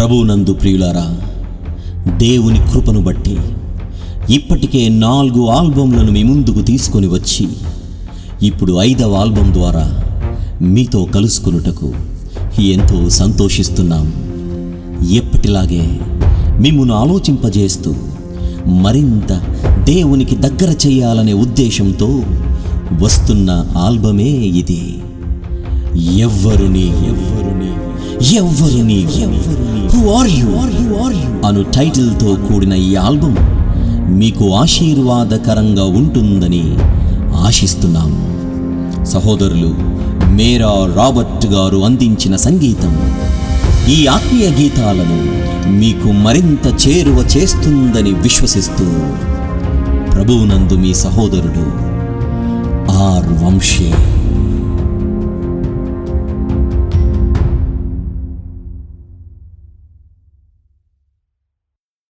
ప్రభువునందు ప్రియులారా దేవుని కృపను బట్టి ఇప్పటికే నాలుగు ఆల్బమ్లను మీ ముందుకు తీసుకొని వచ్చి ఇప్పుడు ఐదవ ఆల్బం ద్వారా మీతో కలుసుకునుటకు ఎంతో సంతోషిస్తున్నాం ఎప్పటిలాగే మిమ్మును ఆలోచింపజేస్తూ మరింత దేవునికి దగ్గర చేయాలనే ఉద్దేశంతో వస్తున్న ఆల్బమే ఇది ఎవ్వరుని ఎవ్వరుని ఎవ్వరుని ఎవ్వరుని who are you you are you అను టైటిల్తో కూడిన ఈ ఆల్బం మీకు ఆశీర్వాదకరంగా ఉంటుందని ఆశిస్తున్నాం సహోదరులు మేరా రాబర్ట్ గారు అందించిన సంగీతం ఈ ఆత్మీయ గీతాలను మీకు మరింత చేరువ చేస్తుందని విశ్వసిస్తూ ప్రభువునందు మీ సహోదరుడు ఆర్ వంశీ